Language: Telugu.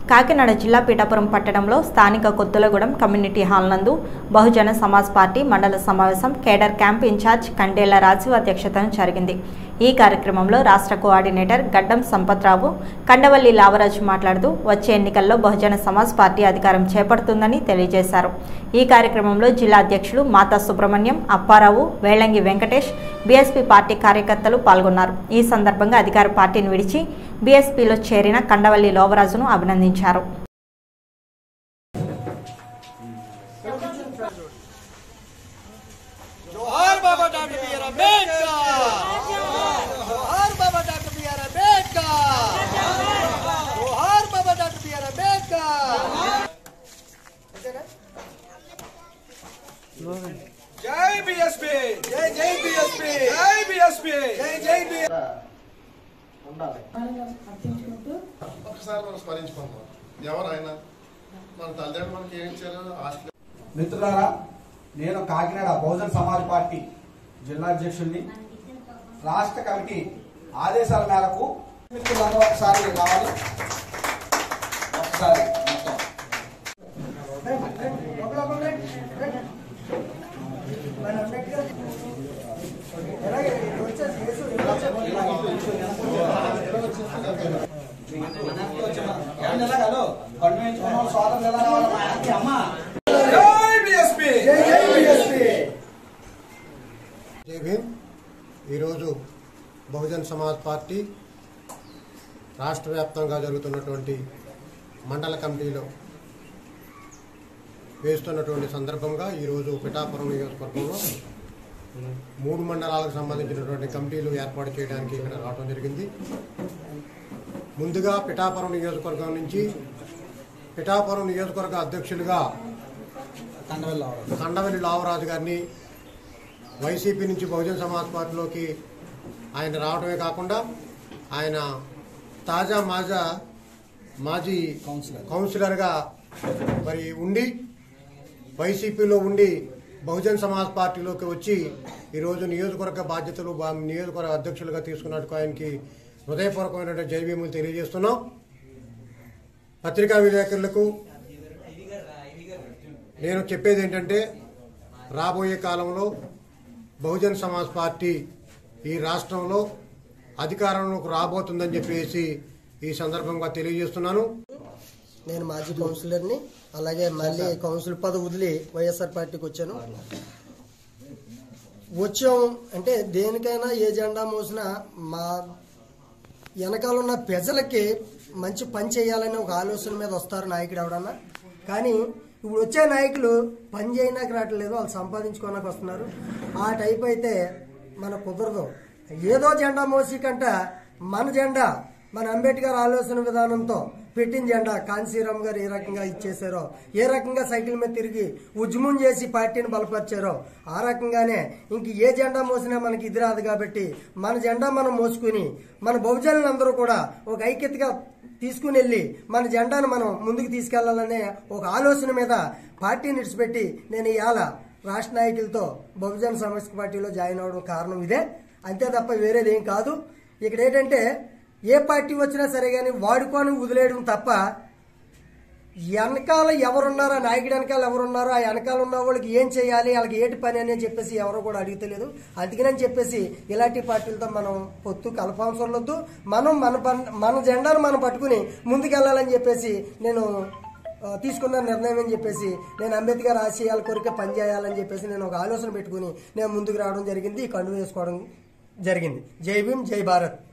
కాకినాడ జిల్లా పీఠాపురం పట్టణంలో స్థానిక కొత్తలగూడెం కమ్యూనిటీ హాల్ నందు బహుజన సమాజ్ పార్టీ మండల సమావేశం cadre camp incharge Kandella Raju అధ్యక్షతన జరిగింది ఈ కార్యక్రమంలో రాష్ట్ర కోఆర్డినేటర్ గడ్డం సంపత్రావు కండవల్లి లావరాజు మాట్లాడుతూ వచ్చే ఎన్నికల్లో బహుజన సమాజ్ పార్టీ అధికారం చేపడుతుందని తెలియజేశారు ఈ కార్యక్రమంలో జిల్లా అధ్యక్షులు మాతా సుబ్రహ్మణ్యం అప్పారావు వేళంగి వెంకటేష్ బీఎస్పీ పార్టీ కార్యకర్తలు పాల్గొన్నారు ఈ సందర్భంగా అధికార పార్టీని విడిచి బీఎస్పీలో చేరిన కండవల్లి లోవరాజును అభినందించారు जोहार बाबा डॉक्टर बी आर अम्बेडकर जोहार बाबा डॉक्टर बी आर अम्बेडकर जोहार बाबा डॉक्टर बी आर अम्बेडकर जय बीएसपी जय जय बीएसपी जय बीएसपी जय जय बी ఒకసారి మనం స్మరించుకుందాం ఎవరు ఆయన మన తల్లిదండ్రులు మనకి ఏం ఇచ్చారు ఆస్తి మిత్రులారా నేను కాకినాడ బహుజన్ సమాజ్ పార్టీ జిల్లా అధ్యక్షుడిని రాష్ట్ర కమిటీ ఆదేశాల మేరకు మిత్రులందరూ ఒకసారి రావాలి ఒకసారి మొత్తం ఏమండి ఇలా కాదు కన్ను వేయించుకున్నాం సోదరులు ఎలా రావాలి మా ఆంటీ అమ్మ जय बीएसपी जय जय बीएसपी జై భీమ్ ఈరోజు బహుజన్ సమాజ్ పార్టీ రాష్ట్ర వ్యాప్తంగా జరుగుతున్నటువంటి మండల కమిటీలో వేస్తున్నటువంటి సందర్భంగా ఈరోజు పిఠాపురం నియోజకవర్గంలో మూడు మండలాలకు సంబంధించినటువంటి కమిటీలు ఏర్పాటు చేయడానికి ఇక్కడ రావడం జరిగింది ముందుగా పిఠాపురం నియోజకవర్గం నుంచి పిఠాపురం నియోజకవర్గ అధ్యక్షులుగా కండవెల్లి రావాలి కండవెల్లి లావరాజు గారిని వైసీపీ నుంచి బహుజన్ సమాజ్ పార్టీలోకి ఆయన రావడమే కాకుండా ఆయన తాజా మాజా మాజీ కౌన్సిలర్. కౌన్సిలర్గా మరి ఉండి వైసీపీలో ఉండి బహుజన్ సమాజ్ పార్టీలోకి వచ్చి ఈరోజు నియోజకవర్గ బాధ్యతలు బా- నియోజకవర్గ అధ్యక్షులుగా తీసుకున్నట్టు ఆయనకి హృదయపూర్వకమైనటువంటి జైభీములు తెలియజేస్తున్నాం పత్రికా విలేకరులకు నేను చెప్పేది ఏంటంటే రాబోయే కాలంలో బహుజన్ సమాజ్ పార్టీ ఈ రాష్ట్రంలో అధికారంలోకి రాబోతుందని చెప్పేసి ఈ సందర్భంగా తెలియజేస్తున్నాను నేను మాజీ కౌన్సిలర్ని అలాగే మళ్ళీ కౌన్సిల్ పదవి వదిలి వైఎస్ఆర్ పార్టీకి వచ్చాను వచ్చాం అంటే దేనికైనా ఏ జెండా మోసినా మా వెనకాల ఉన్న ప్రజలకి మంచి పని చేయాలనే ఒక ఆలోచన మీద వస్తారు నాయకుడు ఎవడన్నా కానీ ఇప్పుడు వచ్చే నాయకులు పని చేయడానికి రావట్లేదు వాళ్ళు సంపాదించుకోడానికి వస్తున్నారు ఆ టైప్ అయితే మన కుదరదు ఏదో జెండా మోసి కంట మన జెండా మన అంబేద్కర్ ఆలోచన విధానంతో పెట్టిన జెండా కాంశీరామ్ గారు ఏ రకంగా ఇచ్చేశారో ఏ రకంగా సైకిల్ మీద తిరిగి ఉద్యమం చేసి పార్టీని బలపరిచారో ఆ రకంగానే ఇంక ఏ జెండా మోసినా మనకి ఇది రాదు కాబట్టి మన జెండా మనం మోసుకుని మన బహుజనులందరూ కూడా ఒక ఐక్యతగా తీసుకుని వెళ్ళి మన జెండాను మనం ముందుకు తీసుకెళ్లాలనే ఒక ఆలోచన మీద పార్టీని విడిచిపెట్టి నేను ఇవాళ రాష్ట్ర నాయకులతో బహుజన సమాజ్ పార్టీలో జాయిన్ అవడం కారణం ఇదే అంతే తప్ప వేరేది ఏం కాదు ఇక్కడ ఏంటంటే ఏ పార్టీ వచ్చినా సరే కానీ వాడుకొని వదిలేయడం తప్ప వెనకాల ఎవరున్నారో ఆ నాయకుడు వెనకాల ఎవరున్నారో ఆ వెనకాల ఉన్న వాళ్ళకి ఏం చేయాలి వాళ్ళకి ఏటి పని అని చెప్పేసి ఎవరు కూడా అడుగుతలేదు అందుకని చెప్పేసి ఇలాంటి పార్టీలతో మనం పొత్తు కలపాల్సిన వద్దు మనం మన పన్- మన జెండాను మనం పట్టుకుని ముందుకెళ్ళాలని చెప్పేసి నేను ఆ, తీసుకున్న నిర్ణయం అని చెప్పేసి నేను అంబేద్కర్ ఆశయాల కోరిక పనిచేయాలని చెప్పేసి నేను ఒక ఆలోచన పెట్టుకుని నేను ముందుకు రావడం జరిగింది ఈ కండు వేసుకోవడం జరిగింది జై భీమ్ జై భారత్